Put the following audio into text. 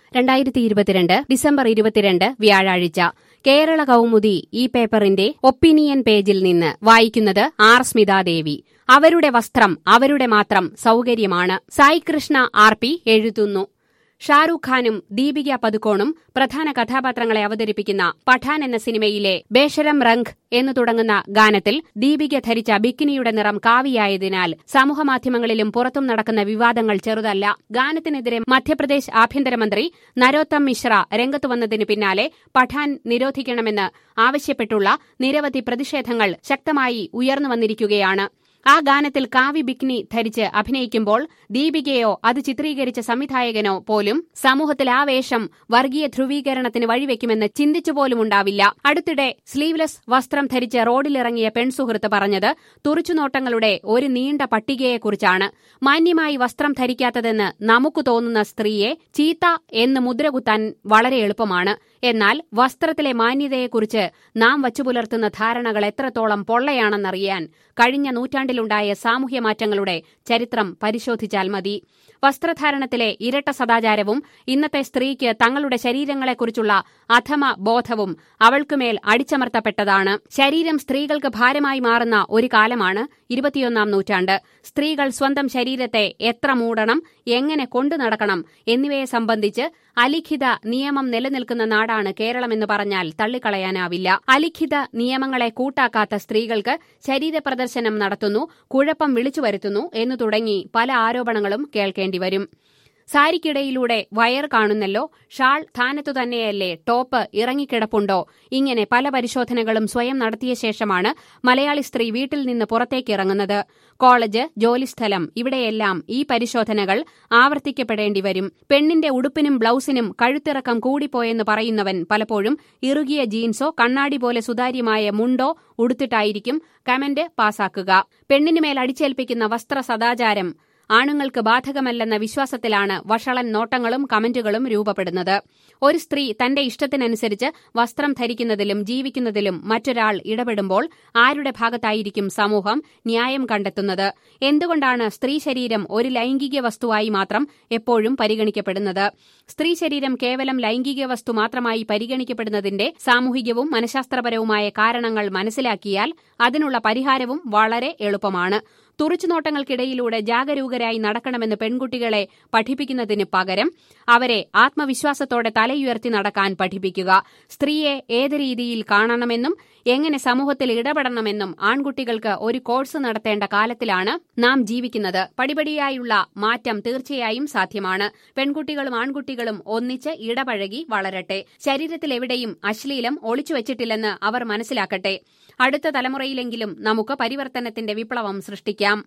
രണ്ടായിരത്തി ഇരുപത്തിരണ്ട് ഡിസംബർ ഇരുപത്തിരണ്ട് വ്യാഴാഴ്ച കേരള കൗമുദി ഈ പേപ്പറിന്റെ ഒപ്പീനിയൻ പേജിൽ നിന്ന് വായിക്കുന്നത് ആർ സ്മിതാദേവി അവരുടെ വസ്ത്രം അവരുടെ മാത്രം സൗകര്യമാണ് സായി കൃഷ്ണ ആർ പി എഴുതുന്നു ഷാറൂഖ് ഖാനും ദീപിക പതുക്കോണും പ്രധാന കഥാപാത്രങ്ങളെ അവതരിപ്പിക്കുന്ന പഠാൻ എന്ന സിനിമയിലെ ബേഷരം റംഗ് എന്നു തുടങ്ങുന്ന ഗാനത്തിൽ ദീപിക ധരിച്ച ബിക്കിനിയുടെ നിറം കാവിയായതിനാൽ സമൂഹമാധ്യമങ്ങളിലും പുറത്തും നടക്കുന്ന വിവാദങ്ങൾ ചെറുതല്ല ഗാനത്തിനെതിരെ മധ്യപ്രദേശ് ആഭ്യന്തരമന്ത്രി നരോത്തം മിശ്ര രംഗത്തു വന്നതിന് പിന്നാലെ പഠാൻ നിരോധിക്കണമെന്ന് ആവശ്യപ്പെട്ടുള്ള നിരവധി പ്രതിഷേധങ്ങൾ ശക്തമായി ഉയർന്നു വന്നിരിക്കുകയാണ് ആ ഗാനത്തിൽ കാവി ബിക്നി ധരിച്ച് അഭിനയിക്കുമ്പോൾ ദീപികയോ അത് ചിത്രീകരിച്ച സംവിധായകനോ പോലും സമൂഹത്തിൽ ആ വേഷം വർഗീയ ധ്രുവീകരണത്തിന് വഴിവെക്കുമെന്ന് ചിന്തിച്ചുപോലുമുണ്ടാവില്ല അടുത്തിടെ സ്ലീവ്ലെസ് വസ്ത്രം ധരിച്ച് റോഡിലിറങ്ങിയ പെൺസുഹൃത്ത് പറഞ്ഞത് തുറിച്ചുനോട്ടങ്ങളുടെ ഒരു നീണ്ട പട്ടികയെക്കുറിച്ചാണ് മാന്യമായി വസ്ത്രം ധരിക്കാത്തതെന്ന് നമുക്ക് തോന്നുന്ന സ്ത്രീയെ ചീത്ത എന്ന് മുദ്രകുത്താൻ വളരെ എളുപ്പമാണ് എന്നാൽ വസ്ത്രത്തിലെ മാന്യതയെക്കുറിച്ച് നാം വച്ചുപുലർത്തുന്ന ധാരണകൾ എത്രത്തോളം പൊള്ളയാണെന്നറിയാൻ കഴിഞ്ഞ നൂറ്റാണ്ടിലുണ്ടായ സാമൂഹ്യ മാറ്റങ്ങളുടെ ചരിത്രം പരിശോധിച്ചാൽ മതി വസ്ത്രധാരണത്തിലെ ഇരട്ട സദാചാരവും ഇന്നത്തെ സ്ത്രീക്ക് തങ്ങളുടെ ശരീരങ്ങളെക്കുറിച്ചുള്ള അധമ ബോധവും അവൾക്കുമേൽ അടിച്ചമർത്തപ്പെട്ടതാണ് ശരീരം സ്ത്രീകൾക്ക് ഭാരമായി മാറുന്ന ഒരു കാലമാണ് ഇരുപത്തിയൊന്നാം നൂറ്റാണ്ട് സ്ത്രീകൾ സ്വന്തം ശരീരത്തെ എത്ര മൂടണം എങ്ങനെ കൊണ്ടു നടക്കണം എന്നിവയെ സംബന്ധിച്ച് അലിഖിത നിയമം നിലനിൽക്കുന്ന നാടാണ് കേരളമെന്ന് പറഞ്ഞാൽ തള്ളിക്കളയാനാവില്ല അലിഖിത നിയമങ്ങളെ കൂട്ടാക്കാത്ത സ്ത്രീകൾക്ക് ശരീരപ്രദർശനം നടത്തുന്നു കുഴപ്പം വിളിച്ചു വരുത്തുന്നു എന്നു തുടങ്ങി പല ആരോപണങ്ങളും കേൾക്കേണ്ടി വരും സാരിക്കിടയിലൂടെ വയർ കാണുന്നല്ലോ ഷാൾ സ്ഥാനത്തു തന്നെയല്ലേ ടോപ്പ് ഇറങ്ങിക്കിടപ്പുണ്ടോ ഇങ്ങനെ പല പരിശോധനകളും സ്വയം നടത്തിയ ശേഷമാണ് മലയാളി സ്ത്രീ വീട്ടിൽ നിന്ന് പുറത്തേക്ക് ഇറങ്ങുന്നത് കോളേജ് ജോലിസ്ഥലം ഇവിടെയെല്ലാം ഈ പരിശോധനകൾ ആവർത്തിക്കപ്പെടേണ്ടി വരും പെണ്ണിന്റെ ഉടുപ്പിനും ബ്ലൌസിനും കഴുത്തിറക്കം കൂടിപ്പോയെന്ന് പറയുന്നവൻ പലപ്പോഴും ഇറുകിയ ജീൻസോ കണ്ണാടി പോലെ സുതാര്യമായ മുണ്ടോ ഉടുത്തിട്ടായിരിക്കും കമന്റ് പാസാക്കുക പെണ്ണിനുമേൽ അടിച്ചേൽപ്പിക്കുന്ന വസ്ത്ര സദാചാരം ആണുങ്ങൾക്ക് ബാധകമല്ലെന്ന വിശ്വാസത്തിലാണ് വഷളൻ നോട്ടങ്ങളും കമന്റുകളും രൂപപ്പെടുന്നത് ഒരു സ്ത്രീ തന്റെ ഇഷ്ടത്തിനനുസരിച്ച് വസ്ത്രം ധരിക്കുന്നതിലും ജീവിക്കുന്നതിലും മറ്റൊരാൾ ഇടപെടുമ്പോൾ ആരുടെ ഭാഗത്തായിരിക്കും സമൂഹം ന്യായം കണ്ടെത്തുന്നത് എന്തുകൊണ്ടാണ് സ്ത്രീ ശരീരം ഒരു ലൈംഗിക വസ്തുവായി മാത്രം എപ്പോഴും പരിഗണിക്കപ്പെടുന്നത് സ്ത്രീ ശരീരം കേവലം ലൈംഗിക വസ്തു മാത്രമായി പരിഗണിക്കപ്പെടുന്നതിന്റെ സാമൂഹികവും മനഃശാസ്ത്രപരവുമായ കാരണങ്ങൾ മനസ്സിലാക്കിയാൽ അതിനുള്ള പരിഹാരവും വളരെ എളുപ്പമാണ് തുറിച്ചുനോട്ടങ്ങൾക്കിടയിലൂടെ ജാഗരൂകരായി നടക്കണമെന്ന് പെൺകുട്ടികളെ പഠിപ്പിക്കുന്നതിന് പകരം അവരെ ആത്മവിശ്വാസത്തോടെ തലയുയർത്തി നടക്കാൻ പഠിപ്പിക്കുക സ്ത്രീയെ ഏത് രീതിയിൽ കാണണമെന്നും എങ്ങനെ സമൂഹത്തിൽ ഇടപെടണമെന്നും ആൺകുട്ടികൾക്ക് ഒരു കോഴ്സ് നടത്തേണ്ട കാലത്തിലാണ് നാം ജീവിക്കുന്നത് പടിപടിയായുള്ള മാറ്റം തീർച്ചയായും സാധ്യമാണ് പെൺകുട്ടികളും ആൺകുട്ടികളും ഒന്നിച്ച് ഇടപഴകി വളരട്ടെ ശരീരത്തിൽ എവിടെയും അശ്ലീലം ഒളിച്ചുവച്ചിട്ടില്ലെന്ന് അവർ മനസ്സിലാക്കട്ടെ അടുത്ത തലമുറയിലെങ്കിലും നമുക്ക് പരിവർത്തനത്തിന്റെ വിപ്ലവം സൃഷ്ടിക്കാം